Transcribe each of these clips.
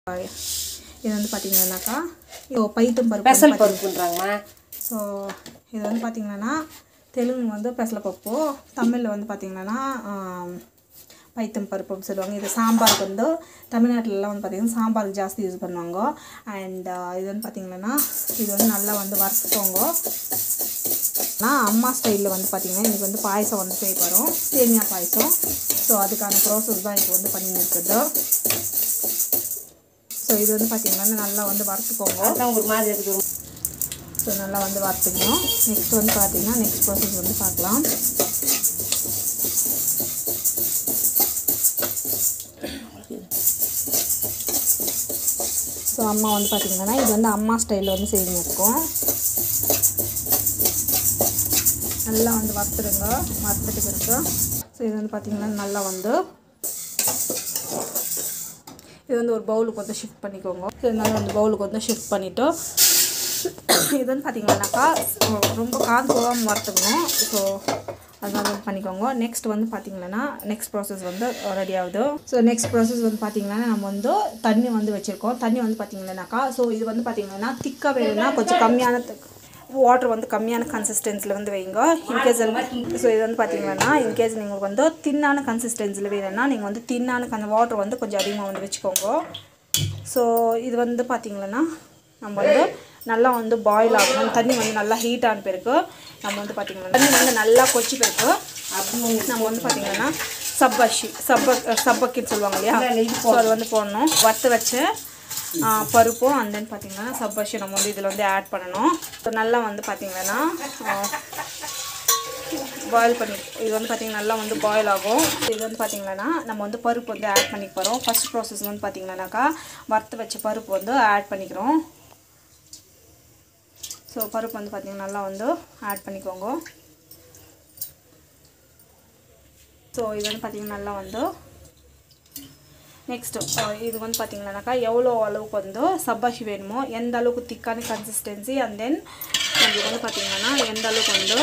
இது வந்து பார்த்தீங்கன்னாக்கா இது பைத்தம் பருப்பு பெசல் பருப்புன்றாங்கம்மா ஸோ இது வந்து பார்த்தீங்கன்னா தெலுங்கு வந்து பெசலப்பப்பு தமிழில் வந்து பார்த்தீங்கன்னா பைத்தம் பருப்பு அப்படின்னு சொல்லுவாங்க இது சாம்பாருக்கு வந்து தமிழ்நாட்டிலலாம் வந்து பார்த்திங்கன்னா சாம்பாருக்கு ஜாஸ்தி யூஸ் பண்ணுவாங்க அண்ட் இது வந்து பார்த்திங்கன்னா இது வந்து நல்லா வந்து வறுத்துக்கோங்க நான் அம்மா ஸ்டைலில் வந்து பார்த்திங்கன்னா எனக்கு வந்து பாயசம் வந்து செய்ய போகிறோம் சேமியா பாயசம் ஸோ அதுக்கான ப்ராசஸ் தான் இப்போ வந்து பண்ணின்னு இருக்குது ஸோ இது வந்து பார்த்திங்கன்னா நல்லா வந்து வறுத்துக்கோங்க அதான் ஒரு மாதிரி இருக்குது ஸோ நல்லா வந்து வறுத்துக்கணும் நெக்ஸ்ட் வந்து பார்த்தீங்கன்னா நெக்ஸ்ட் ப்ராசஸ் வந்து பார்க்கலாம் ஸோ அம்மா வந்து பார்த்தீங்கன்னா இது வந்து அம்மா ஸ்டைலில் வந்து செய்யுங்க இருக்கும் நல்லா வந்து வறுத்துடுங்க வறுத்துட்டு பிறகு ஸோ இது வந்து பார்த்தீங்கன்னா நல்லா வந்து இது வந்து ஒரு பவுலுக்கு வந்து ஷிஃப்ட் பண்ணிக்கோங்க ஸோ இதனால வந்து பவுலுக்கு வந்து ஷிஃப்ட் பண்ணிவிட்டு இது வந்து பார்த்தீங்கன்னாக்கா ரொம்ப காது போகாமல் வறுத்துக்கணும் ஸோ அதனால வந்து பண்ணிக்கோங்க நெக்ஸ்ட் வந்து பார்த்தீங்கன்னா நெக்ஸ்ட் ப்ராசஸ் வந்து ரெடி ஆகுது ஸோ நெக்ஸ்ட் ப்ராசஸ் வந்து பார்த்தீங்கன்னா நம்ம வந்து தண்ணி வந்து வச்சுருக்கோம் தண்ணி வந்து பார்த்தீங்கன்னாக்கா ஸோ இது வந்து பார்த்தீங்கன்னா திக்காக வேணும்னா கொஞ்சம் கம்மியான வாட்டர் வந்து கம்மியான கன்சிஸ்டன்சியில் வந்து வைங்க இன்கேஸ் ஸோ இது வந்து பார்த்தீங்கன்னா இன்கேஸ் நீங்கள் வந்து தின்னான கன்சிஸ்டன்சியில் வேணும்னா நீங்கள் வந்து தின்னான அந்த வாட்டர் வந்து கொஞ்சம் அதிகமாக வந்து வச்சுக்கோங்க ஸோ இது வந்து பார்த்தீங்கன்னா நம்ம வந்து நல்லா வந்து பாயில் ஆகணும் தண்ணி வந்து நல்லா ஹீட் ஆன பிறகு நம்ம வந்து பார்த்திங்கன்னா தண்ணி வந்து நல்லா கொச்சி பிறகு நம்ம வந்து பார்த்திங்கன்னா சப்பஷி சப்ப சப்பக்கின்னு சொல்லுவாங்க இல்லையா ஸோ அது வந்து போடணும் வறுத்து வச்ச ஆ, பருப்பும் அண்ட் தென் பார்த்திங்கன்னா சப்பஷி நம்ம வந்து இதில் வந்து ஆட் பண்ணணும் ஸோ நல்லா வந்து பார்த்திங்கன்னா பாயில் பண்ணி இது வந்து பார்த்திங்கன்னா நல்லா வந்து பாயில் ஆகும் இது வந்து பார்த்திங்கன்னா நம்ம வந்து பருப்பு வந்து ஆட் பண்ணிக்க போகிறோம் ஃபஸ்ட் ப்ராசஸ் வந்து பார்த்திங்கன்னாக்கா வறுத்து வச்ச பருப்பு வந்து ஆட் பண்ணிக்கிறோம் ஸோ பருப்பு வந்து பார்த்திங்கன்னா நல்லா வந்து ஆட் பண்ணிக்கோங்க ஸோ இது வந்து பார்த்திங்கன்னா நல்லா வந்து நெக்ஸ்ட்டு இது வந்து பார்த்திங்கன்னாக்கா எவ்வளோ அளவுக்கு வந்து சப்பாஷி வேணுமோ எந்த அளவுக்கு திக்கான கன்சிஸ்டன்சி அண்ட் தென் நம்மளுக்கு வந்து பார்த்திங்கன்னா எந்த அளவுக்கு வந்து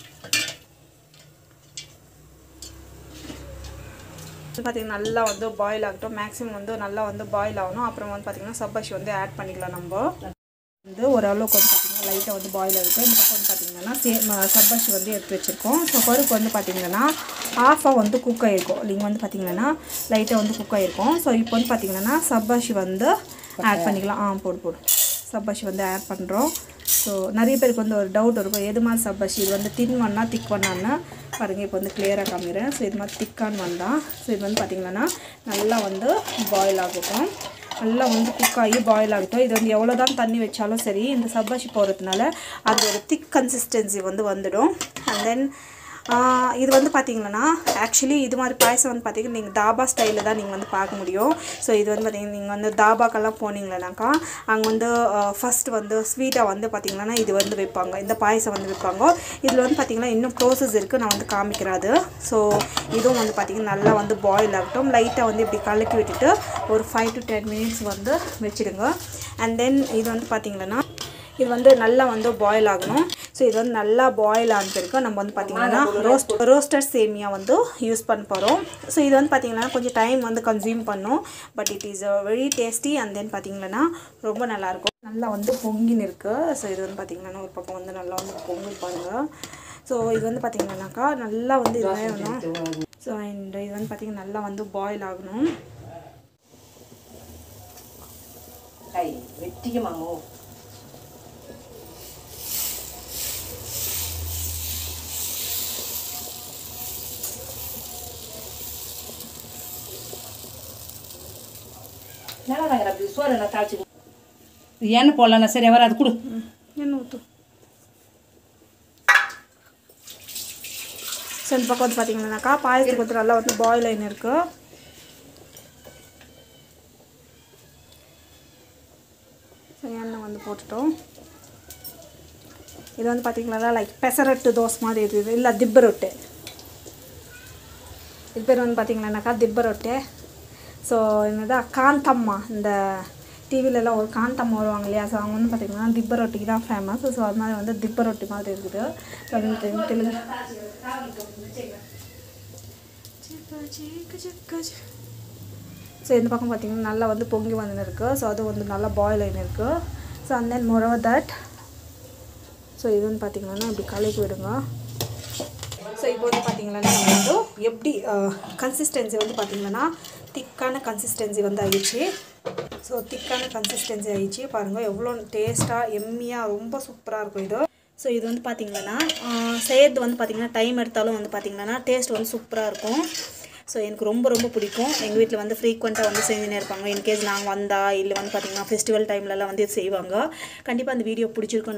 பார்த்திங்கன்னா நல்லா வந்து பாயில் ஆகட்டும் மேக்ஸிமம் வந்து நல்லா வந்து பாயில் ஆகணும் அப்புறம் வந்து பார்த்திங்கன்னா சப்பாஷி வந்து ஆட் பண்ணிக்கலாம் நம்ம வந்து ஓரளவுக்கு வந்து பார்த்திங்கன்னா லைட்டாக வந்து பாயில் இருக்கும் இந்த பக்கம் வந்து பார்த்திங்கன்னா சே சப்பாஷி வந்து எடுத்து வச்சுருக்கோம் ஸோ பருப்பு வந்து பார்த்திங்கன்னா ஆஃபாக வந்து குக் ஆகிருக்கும் நீங்கள் வந்து பார்த்திங்கன்னா லைட்டாக வந்து குக் ஆகிருக்கும் ஸோ இப்போ வந்து பார்த்திங்கன்னா சப்பாஷி வந்து ஆட் பண்ணிக்கலாம் ஆ போடு போடு சப்பாஷி வந்து ஆட் பண்ணுறோம் ஸோ நிறைய பேருக்கு வந்து ஒரு டவுட் இருக்கும் எது மாதிரி சப்பாஷி இது வந்து தின் ஒன்னா திக் ஒன்னான்னு பாருங்கள் இப்போ வந்து கிளியராக காமிக்கிறேன் ஸோ இது மாதிரி திக்கான்னு வந்தால் ஸோ இது வந்து பார்த்திங்கன்னா நல்லா வந்து பாயில் ஆகட்டும் நல்லா வந்து குக் ஆகி பாயில் ஆகட்டும் இது வந்து எவ்வளோ தான் தண்ணி வச்சாலும் சரி இந்த சப்பாஷி போடுறதுனால அது ஒரு திக் கன்சிஸ்டன்சி வந்து வந்துடும் அண்ட் தென் இது வந்து பார்த்தீங்கன்னா ஆக்சுவலி இது மாதிரி பாயசம் வந்து பார்த்தீங்கன்னா நீங்கள் தாபா ஸ்டைலில் தான் நீங்கள் வந்து பார்க்க முடியும் ஸோ இது வந்து பார்த்தீங்கன்னா நீங்கள் வந்து தாபாக்கெல்லாம் போனீங்கன்னாக்கா அங்கே வந்து ஃபஸ்ட் வந்து ஸ்வீட்டாக வந்து பார்த்தீங்கன்னா இது வந்து வைப்பாங்க இந்த பாயசம் வந்து வைப்பாங்க இதில் வந்து பார்த்தீங்கன்னா இன்னும் ப்ரோசஸ் இருக்குது நான் வந்து காமிக்கிறாது ஸோ இதுவும் வந்து பார்த்தீங்கன்னா நல்லா வந்து பாயில் ஆகட்டும் லைட்டாக வந்து இப்படி கலக்கி விட்டுட்டு ஒரு ஃபைவ் டு டென் மினிட்ஸ் வந்து வச்சுடுங்க அண்ட் தென் இது வந்து பார்த்தீங்கன்னா இது வந்து நல்லா வந்து பாயில் ஆகணும் ஸோ இது வந்து நல்லா பாயில் ஆன பிறகு நம்ம வந்து பார்த்திங்கன்னா ரோஸ்ட் ரோஸ்டட் சேமியா வந்து யூஸ் பண்ண போகிறோம் ஸோ இது வந்து பார்த்திங்கன்னா கொஞ்சம் டைம் வந்து கன்சியூம் பண்ணும் but it is very tasty and then பார்த்திங்கன்னா ரொம்ப நல்லாயிருக்கும் நல்லா வந்து பொங்கின்னு இருக்குது ஸோ இது வந்து பார்த்திங்கன்னா ஒரு பக்கம் வந்து நல்லா வந்து பொங்கல் பாருங்கள் ஸோ இது வந்து பார்த்திங்கன்னாக்கா நல்லா வந்து இது வேணும் ஸோ அண்ட் இது வந்து பார்த்திங்கன்னா நல்லா வந்து பாயில் ஆகணும் கை வெட்டிக்கு மாமோ நல்லா தாங்க அப்படி சோறு நான் தாளிச்சு எண்ணெய் போடலாம் சரி வராது கொடு என்ன ஊற்று ஸோ இந்த பக்கம் வந்து பார்த்தீங்கன்னாக்கா பாயசத்துக்கு வந்து நல்லா வந்து பாயில் ஆகின்னு இருக்கு சரி எண்ணெய் வந்து போட்டுட்டோம் இது வந்து பார்த்தீங்கன்னா லைக் பெசரட்டு தோசை மாதிரி இருக்குது இல்லை திப்ப ரொட்டு இது பேர் வந்து பார்த்தீங்கன்னாக்கா திப்ப ரொட்டு ஸோ என்னது காந்தம்மா இந்த டிவிலலாம் ஒரு காந்தம்மா வருவாங்க இல்லையா ஸோ அவங்க வந்து பார்த்திங்கன்னா திப்ப ரொட்டிக்கு தான் ஃபேமஸ் ஸோ அது மாதிரி வந்து திப்ப ரொட்டி மாதிரி இருக்குது ஸோ அது வந்து தெலுங்கு- தெலுங்கு ஸோ இந்த பக்கம் பார்த்தீங்கன்னா நல்லா வந்து பொங்கி வந்துன்னு இருக்குது ஸோ அது வந்து நல்லா பாயில் ஆகின்னு இருக்குது so and then moreover that so இது வந்து பார்த்தீங்கன்னா இப்படி கலக்கி விடுங்க ஸோ இப்போ வந்து பார்த்தீங்கன்னா நம்ம வந்து எப்படி கன்சிஸ்டன்சி வந்து பார்த்தீங்கன்னா திக்கான கன்சிஸ்டன்சி வந்து ஆயிடுச்சு ஸோ திக்கான கன்சிஸ்டன்சி ஆயிடுச்சு பாருங்கள் எவ்வளோ டேஸ்ட்டாக எம்மியாக ரொம்ப சூப்பராக இருக்கும் இது ஸோ இது வந்து பார்த்தீங்கன்னா செய்யறது வந்து பார்த்தீங்கன்னா டைம் எடுத்தாலும் வந்து பார்த்தீங்கன்னா டேஸ்ட் வந்து சூப்பராக இருக்கும் ஸோ எனக்கு ரொம்ப ரொம்ப பிடிக்கும் எங்கள் வீட்டில் வந்து ஃப்ரீக்வெண்ட்டாக வந்து செஞ்சுனே இருப்பாங்க இன்கேஸ் நாங்கள் வந்தால் இல்லை வந்து பார்த்தீங்கன்னா ஃபெஸ்டிவல் டைம்லலாம் வந்து இது செய்வாங்க கண்டிப்பாக அந்த வீடியோ பிடிச்சிருக்கும்